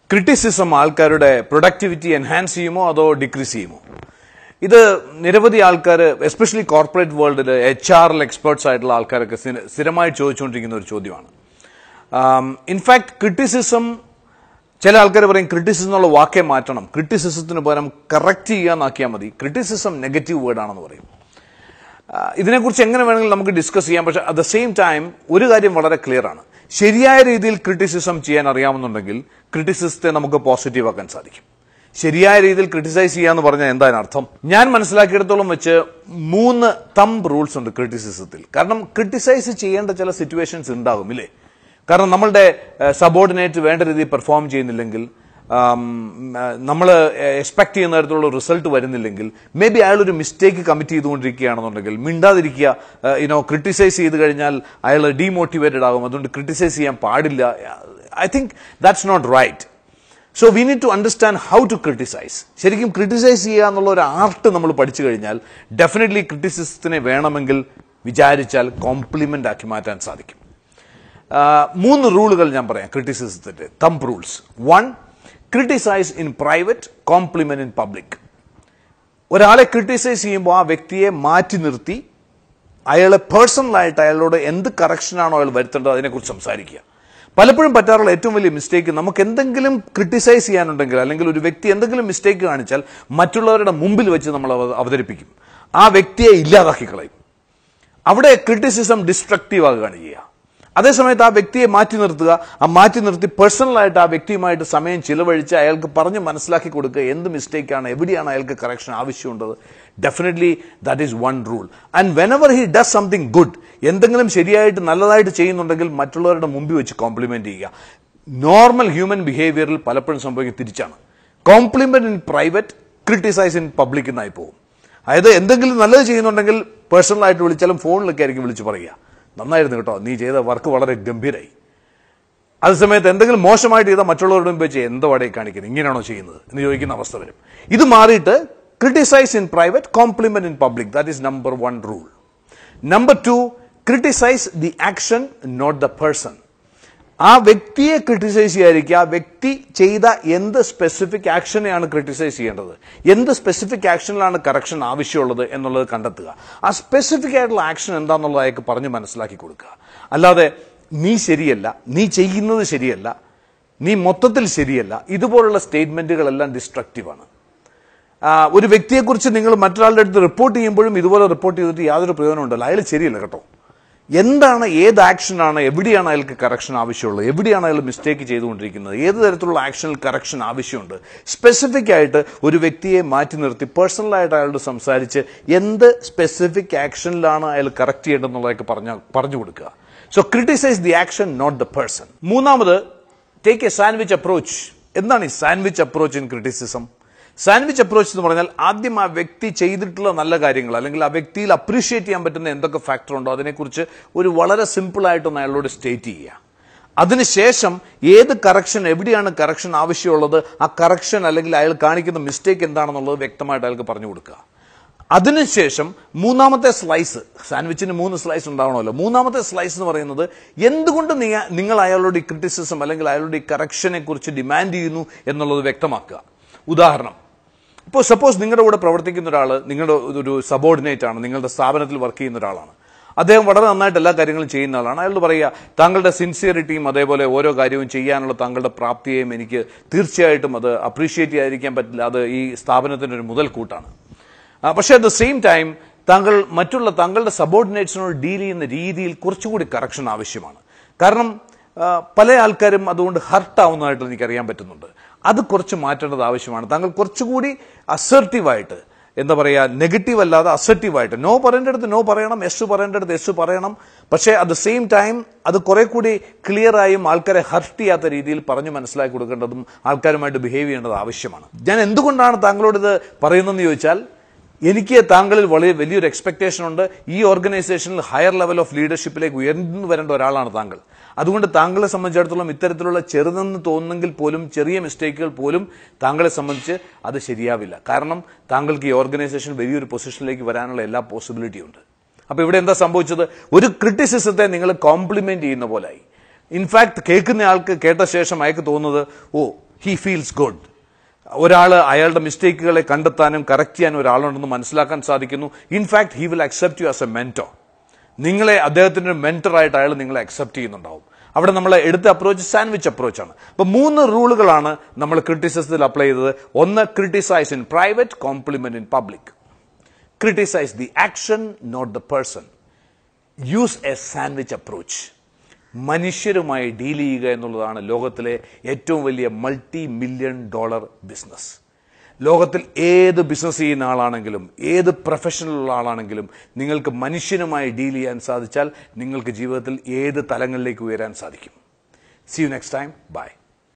criticism ആൾക്കാരുടെ productivity enhance ചെയ്യുമോ അതോ ഡിക്രീസ് ചെയ്യുമോ ഇത് നിരവധി ആൾക്കാർ എസ്പെഷ്യലി കോർപ്പറേറ്റ് വേൾഡിൽ എച്ച് ആറിൽ എക്സ്പേർട്സ് ആയിട്ടുള്ള ആൾക്കാരൊക്കെ സ്ഥിര- സ്ഥിരമായി ചോദിച്ചുകൊണ്ടിരിക്കുന്ന ഒരു ചോദ്യമാണ് ഇൻഫാക്ട് ക്രിറ്റിസിസം ചില ആൾക്കാർ പറയും ക്രിറ്റിസിസം എന്നുള്ള വാക്കേ മാറ്റണം ക്രിറ്റിസിസത്തിന് പകരം കറക്റ്റ് ചെയ്യാന്നാക്കിയാൽ മതി ക്രിറ്റിസിസം നെഗറ്റീവ് വേർഡ് ആണെന്ന് പറയും ആ, ഇതിനെക്കുറിച്ച് എങ്ങനെ വേണമെങ്കിലും നമുക്ക് ഡിസ്കസ് ചെയ്യാം പക്ഷെ അറ്റ് ദ സെയിം ടൈം ഒരു കാര്യം വളരെ ക്ലിയർ ആണ് ശരിയായ രീതിയിൽ ക്രിറ്റിസിസം ചെയ്യാൻ അറിയാമെന്നുണ്ടെങ്കിൽ ക്രിറ്റിസിസത്തെ നമുക്ക് പോസിറ്റീവ് ആക്കാൻ സാധിക്കും ശരിയായ രീതിയിൽ ക്രിട്ടിസൈസ് ചെയ്യാന്ന് പറഞ്ഞാൽ എന്താണ് അർത്ഥം ഞാൻ മനസ്സിലാക്കിയിടത്തോളം വെച്ച് മൂന്ന് തമ്പ് റൂൾസ് ഉണ്ട് ക്രിറ്റിസിസത്തിൽ കാരണം ക്രിട്ടിസൈസ് ചെയ്യേണ്ട ചില സിറ്റുവേഷൻസ് ഉണ്ടാകും ഇല്ലേ കാരണം നമ്മളുടെ സബോർഡിനേറ്റ് വേണ്ട രീതിയിൽ പെർഫോം ചെയ്യുന്നില്ലെങ്കിൽ നമ്മൾ എക്സ്പെക്ട് ചെയ്യുന്ന തരത്തിലുള്ള റിസൾട്ട് വരുന്നില്ലെങ്കിൽ മേ ബി അയാൾ ഒരു മിസ്റ്റേക്ക് കമ്മിറ്റ് ചെയ്തുകൊണ്ടിരിക്കുകയാണെന്നുണ്ടെങ്കിൽ മിണ്ടാതിരിക്കുക യുനോ ക്രിട്ടിസൈസ് ചെയ്ത് കഴിഞ്ഞാൽ അയാൾ ഡീമോട്ടിവേറ്റഡ് ആകും അതുകൊണ്ട് ക്രിട്ടിസൈസ് ചെയ്യാൻ പാടില്ല I think that's not right so we need to understand how to criticize ശരിക്കും ക്രിട്ടിസൈസ് ചെയ്യുക എന്നുള്ള ഒരു ആർട്ട് നമ്മൾ പഠിച്ചു കഴിഞ്ഞാൽ ഡെഫിനറ്റ്ലി ക്രിറ്റിസിസത്തിനെ വേണമെങ്കിൽ വിചാരിച്ചാൽ കോംപ്ലിമെന്റ് ആക്കി മാറ്റാൻ സാധിക്കും ആ, മൂന്ന് റൂളുകൾ ഞാൻ പറയാം ക്രിറ്റിസിസത്തിന്റെ thumb rules one criticize in private compliment in public ഒരാളെ ക്രിട്ടിസൈസ് ചെയ്യുമ്പോൾ ആ വ്യക്തിയെ മാറ്റി നിർത്തി അയാളെ പേഴ്സണലായിട്ട് അയാളോട് എന്ത് കറക്ഷനാണോ അയാൾ വരുത്തേണ്ടത് അതിനെക്കുറിച്ച് സംസാരിക്കുക പലപ്പോഴും പറ്റാറുള്ള ഏറ്റവും വലിയ മിസ്റ്റേക്ക് നമുക്ക് എന്തെങ്കിലും ക്രിട്ടിസൈസ് ചെയ്യാനുണ്ടെങ്കിൽ അല്ലെങ്കിൽ ഒരു വ്യക്തി എന്തെങ്കിലും മിസ്റ്റേക്ക് കാണിച്ചാൽ മറ്റുള്ളവരുടെ മുമ്പിൽ വെച്ച് നമ്മൾ അവ- അവതരിപ്പിക്കും ആ വ്യക്തിയെ ഇല്ലാതാക്കി കളയും അവിടെ ക്രിറ്റിസിസം ഡിസ്ട്രക്റ്റീവ് ആകുകയാണ് ചെയ്യുക അതേസമയത്ത് ആ വ്യക്തിയെ മാറ്റി നിർത്തുക ആ മാറ്റി നിർത്തി പേഴ്സണലായിട്ട് ആ വ്യക്തിയുമായിട്ട് സമയം ചിലവഴിച്ച് അയാൾക്ക് പറഞ്ഞ് മനസ്സിലാക്കി കൊടുക്കുക എന്ത് മിസ്റ്റേക്കാണ് എവിടെയാണ് അയാൾക്ക് കറക്ഷൻ ആവശ്യമുള്ളത് definitely that is one rule and whenever he does something good എന്തെങ്കിലും ശരിയായിട്ട് നല്ലതായിട്ട് ചെയ്യുന്നുണ്ടെങ്കിൽ മറ്റുള്ളവരുടെ മുമ്പിൽ വെച്ച് കോംപ്ലിമെന്റ് ചെയ്യുക നോർമൽ ഹ്യൂമൻ ബിഹേവിയറിൽ പലപ്പോഴും സംഭവിക്കുന്നത് തിരിച്ചാണ് compliment in private criticize in public എന്നായി പോകും അതായത് എന്തെങ്കിലും നല്ലത് ചെയ്യുന്നുണ്ടെങ്കിൽ പേഴ്സണലായിട്ട് വിളിച്ചാലും ഫോണിലൊക്കെ ആയിരിക്കും വിളിച്ച് പറയുക നന്നായിരുന്നു കേട്ടോ നീ ചെയ്ത വർക്ക് വളരെ ഗംഭീരായി അതേസമയത്ത് എന്തെങ്കിലും മോശമായിട്ട് ചെയ്താൽ മറ്റുള്ളവരുടെ മുമ്പ് വെച്ച് എന്തോ വടയെ കാണിക്കുന്നത് ഇങ്ങനെയാണോ ചെയ്യുന്നത് എന്ന് ചോദിക്കുന്ന അവസ്ഥ വരും ഇത് മാറിയിട്ട് criticize in private compliment in public that is number one rule number two criticize the action not the person ആ വ്യക്തിയെ ക്രിട്ടിസൈസ് ചെയ്യാതിരിക്കുക ആ വ്യക്തി ചെയ്ത എന്ത് സ്പെസിഫിക് ആക്ഷനെയാണ് ക്രിട്ടിസൈസ് ചെയ്യേണ്ടത് എന്ത് സ്പെസിഫിക് ആക്ഷനിലാണ് കറക്ഷൻ ആവശ്യമുള്ളത് എന്നുള്ളത് കണ്ടെത്തുക ആ സ്പെസിഫിക് ആയിട്ടുള്ള ആക്ഷൻ എന്താണെന്നുള്ളത് അയാൾക്ക് പറഞ്ഞ് മനസ്സിലാക്കി കൊടുക്കുക അല്ലാതെ നീ ശരിയല്ല നീ ചെയ്യുന്നത് ശരിയല്ല നീ മൊത്തത്തിൽ ശരിയല്ല ഇതുപോലുള്ള സ്റ്റേറ്റ്മെന്റുകളെല്ലാം ഡിസ്ട്രക്റ്റീവാണ് ആ, ഒരു വ്യക്തിയെക്കുറിച്ച് നിങ്ങൾ മറ്റൊരാളുടെ അടുത്ത് റിപ്പോർട്ട് ചെയ്യുമ്പോഴും ഇതുപോലെ റിപ്പോർട്ട് ചെയ്തിട്ട് യാതൊരു പ്രയോജനം ഉണ്ടല്ലോ അയാൾ ശരിയല്ല കേട്ടോ എന്താണ് ഏത് ആക്ഷനാണ് എവിടെയാണ് അയാൾക്ക് കറക്ഷൻ ആവശ്യമുള്ളത് എവിടെയാണ് അയാൾ മിസ്റ്റേക്ക് ചെയ്തുകൊണ്ടിരിക്കുന്നത് ഏത് തരത്തിലുള്ള ആക്ഷനിൽ കറക്ഷൻ ആവശ്യമുണ്ട് സ്പെസിഫിക് ആയിട്ട് ഒരു വ്യക്തിയെ മാറ്റി നിർത്തി പേഴ്സണലായിട്ട് അയാളോട് സംസാരിച്ച് എന്ത് സ്പെസിഫിക് ആക്ഷനിലാണ് അയാൾ കറക്റ്റ് ചെയ്യേണ്ടതെന്നുള്ളതൊക്കെ പറഞ്ഞ പറഞ്ഞു കൊടുക്കുക so criticize the action not the person മൂന്നാമത് ടേക്ക് എ സാൻഡ്വിച്ച് അപ്രോച്ച് എന്താണ് ഈ sandwich approach in criticism sandwich approach എന്ന് പറഞ്ഞാൽ ആദ്യം ആ വ്യക്തി ചെയ്തിട്ടുള്ള നല്ല കാര്യങ്ങൾ അല്ലെങ്കിൽ ആ വ്യക്തിയിൽ അപ്രീഷിയേറ്റ് ചെയ്യാൻ പറ്റുന്ന എന്തൊക്കെ ഫാക്ടർ ഉണ്ടോ അതിനെക്കുറിച്ച് ഒരു വളരെ സിമ്പിൾ ആയിട്ടൊന്ന് അയാളോട് സ്റ്റേറ്റ് ചെയ്യുക അതിനുശേഷം ഏത് കറക്ഷൻ എവിടെയാണ് കറക്ഷൻ ആവശ്യമുള്ളത് ആ കറക്ഷൻ അല്ലെങ്കിൽ അയാൾ കാണിക്കുന്ന മിസ്റ്റേക്ക് എന്താണെന്നുള്ളത് വ്യക്തമായിട്ട് അയാൾക്ക് പറഞ്ഞു കൊടുക്കുക അതിനുശേഷം മൂന്നാമത്തെ സ്ലൈസ് സാൻഡ്വിച്ചിന് മൂന്ന് സ്ലൈസ് ഉണ്ടാവണമല്ലോ മൂന്നാമത്തെ സ്ലൈസ് എന്ന് പറയുന്നത് എന്തുകൊണ്ട് നിങ്ങ- നിങ്ങൾ അയാളോട് ഈ ക്രിറ്റിസിസം അല്ലെങ്കിൽ അയാളുടെ ഈ കറക്ഷനെ കുറിച്ച് ഡിമാൻഡ് ചെയ്യുന്നു എന്നുള്ളത് വ്യക്തമാക്കുക ഉദാഹരണം ഇപ്പോൾ സപ്പോസ് നിങ്ങളുടെ കൂടെ പ്രവർത്തിക്കുന്ന ഒരാൾ നിങ്ങളുടെ ഒരു സബോർഡിനേറ്റ് ആണ് നിങ്ങളുടെ സ്ഥാപനത്തിൽ വർക്ക് ചെയ്യുന്ന ഒരാളാണ് അദ്ദേഹം വളരെ നന്നായിട്ട് എല്ലാ കാര്യങ്ങളും ചെയ്യുന്ന ആളാണ് അയാൾ പറയുക താങ്കളുടെ സിൻസിയറിറ്റിയും അതേപോലെ ഓരോ കാര്യവും ചെയ്യാനുള്ള താങ്കളുടെ പ്രാപ്തിയെയും എനിക്ക് തീർച്ചയായിട്ടും അത് അപ്രീഷിയേറ്റ് ചെയ്യാതിരിക്കാൻ പറ്റില്ല അത് ഈ സ്ഥാപനത്തിൻ്റെ ഒരു മുതൽക്കൂട്ടാണ് ആ, പക്ഷേ അറ്റ് ദ സെയിം ടൈം താങ്കൾ മറ്റുള്ള താങ്കളുടെ സബോർഡിനേറ്റ്സിനോട് ഡീൽ ചെയ്യുന്ന രീതിയിൽ കുറച്ചുകൂടി കറക്ഷൻ ആവശ്യമാണ് കാരണം ആ, പല ആൾക്കാരും അതുകൊണ്ട് ഹർട്ട് ആവുന്നതായിട്ട് എനിക്കറിയാൻ പറ്റുന്നുണ്ട് അത് കുറച്ച് മാറ്റേണ്ടത് ആവശ്യമാണ് താങ്കൾ കുറച്ചുകൂടി അസർട്ടീവായിട്ട് എന്താ പറയുക നെഗറ്റീവ് അല്ലാതെ അസർട്ടീവായിട്ട് നോ പറയേണ്ടടുത്ത് നോ പറയണം എസ് പറയേണ്ടടുത്ത് എസ് പറയണം പക്ഷേ അറ്റ് ദ സെയിം ടൈം അത് കുറെ കൂടി ക്ലിയർ ആയും ആൾക്കാരെ ഹർട്ട് ചെയ്യാത്ത രീതിയിൽ പറഞ്ഞു മനസ്സിലാക്കി കൊടുക്കേണ്ടതും ആൾക്കാരുമായിട്ട് ബിഹേവ് ചെയ്യേണ്ടത് ആവശ്യമാണ് ഞാൻ എന്തുകൊണ്ടാണ് താങ്കളോട് ഇത് പറയുന്നതെന്ന് ചോദിച്ചാൽ എനിക്ക് താങ്കളിൽ വളരെ വലിയൊരു എക്സ്പെക്ടേഷൻ ഉണ്ട് ഈ ഓർഗനൈസേഷനിൽ ഹയർ ലെവൽ ഓഫ് ലീഡർഷിപ്പിലേക്ക് ഉയർന്നു വരേണ്ട ഒരാളാണ് താങ്കൾ അതുകൊണ്ട് താങ്കളെ സംബന്ധിച്ചിടത്തോളം ഇത്തരത്തിലുള്ള ചെറുതെന്ന് തോന്നുന്നെങ്കിൽ പോലും ചെറിയ മിസ്റ്റേക്കുകൾ പോലും താങ്കളെ സംബന്ധിച്ച് അത് ശരിയാവില്ല കാരണം താങ്കൾക്ക് ഈ ഓർഗനൈസേഷൻ വലിയൊരു പൊസിഷനിലേക്ക് വരാനുള്ള എല്ലാ പോസിബിലിറ്റിയും ഉണ്ട് അപ്പൊ ഇവിടെ എന്താ സംഭവിച്ചത് ഒരു ക്രിറ്റിസിസത്തെ നിങ്ങൾ കോംപ്ലിമെന്റ് ചെയ്യുന്ന പോലായി ഇൻഫാക്ട് കേൾക്കുന്ന ആൾക്ക് കേട്ട ശേഷം അയാൾക്ക് തോന്നുന്നത് ഓ ഹി ഫീൽസ് ഗുഡ് ഒരാൾ അയാളുടെ മിസ്റ്റേക്കുകളെ കണ്ടെത്താനും കറക്റ്റ് ചെയ്യാനും ഒരാളുണ്ടെന്ന് മനസ്സിലാക്കാൻ സാധിക്കുന്നു in fact he will accept you as a mentor നിങ്ങളെ അദ്ദേഹത്തിന്റെ ഒരു മെന്ററായിട്ട് അയാൾ നിങ്ങളെ അക്സെപ്റ്റ് ചെയ്യുന്നുണ്ടാവും അവിടെ നമ്മൾ എടുത്ത അപ്രോച്ച് സാൻഡ്വിച്ച് അപ്രോച്ചാണ് അപ്പൊ മൂന്ന് റൂളുകളാണ് നമ്മൾ ക്രിറ്റിസിസത്തിൽ അപ്ലൈ ചെയ്തത് ഒന്ന് criticize in private compliment in public criticize the action not the person use a sandwich approach മനുഷ്യരുമായി ഡീൽ ചെയ്യുക എന്നുള്ളതാണ് ലോകത്തിലെ ഏറ്റവും വലിയ മൾട്ടി മില്യൺ ഡോളർ ബിസിനസ് ലോകത്തിൽ ഏത് ബിസിനസ് ചെയ്യുന്ന ആളാണെങ്കിലും ഏത് പ്രൊഫഷണൽ ആളാണെങ്കിലും നിങ്ങൾക്ക് മനുഷ്യനുമായി ഡീൽ ചെയ്യാൻ സാധിച്ചാൽ നിങ്ങൾക്ക് ജീവിതത്തിൽ ഏത് തലങ്ങളിലേക്ക് ഉയരാൻ സാധിക്കും see you next time by